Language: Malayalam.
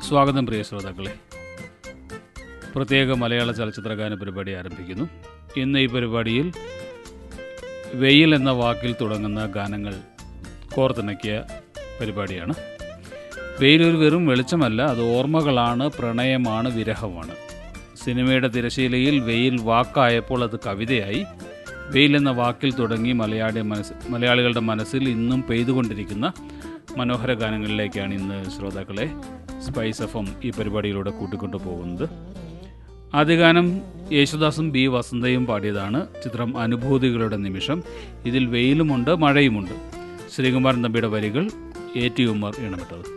സ്വാഗതം പ്രിയ ശ്രോതാക്കളെ പ്രത്യേക മലയാള ചലച്ചിത്രഗാന പരിപാടി ആരംഭിക്കുന്നു ഇന്ന് ഈ പരിപാടിയിൽ വെയിൽ എന്ന വാക്കിൽ തുടങ്ങുന്ന ഗാനങ്ങൾ കോർത്തിണക്കിയ പരിപാടിയാണ് വെയിൽ ഒരു വെറും വെളിച്ചമല്ല അത് ഓർമ്മകളാണ് പ്രണയമാണ് വിരഹമാണ് സിനിമയുടെ തിരശീലയിൽ വെയിൽ വാക്കായപ്പോൾ അത് കവിതയായി വെയിൽ എന്ന വാക്കിൽ തുടങ്ങി മലയാളി മനസ്സ് മലയാളികളുടെ മനസ്സിൽ ഇന്നും പെയ്തുകൊണ്ടിരിക്കുന്ന മനോഹര ഗാനങ്ങളിലേക്കാണ് ഇന്ന് ശ്രോതാക്കളെ സ്പൈസ് എഫ് എം ഈ പരിപാടിയിലൂടെ കൂട്ടിക്കൊണ്ടു പോകുന്നത് ആദ്യ ഗാനം യേശുദാസും ബി വസന്തയും പാടിയതാണ് ചിത്രം അനുഭൂതികളുടെ നിമിഷം ഇതിൽ വെയിലുമുണ്ട് മഴയുമുണ്ട് ശ്രീകുമാരൻ തമ്പിയുടെ വരികൾ എ ടി ഉമ്മർ ഇണമിട്ടത്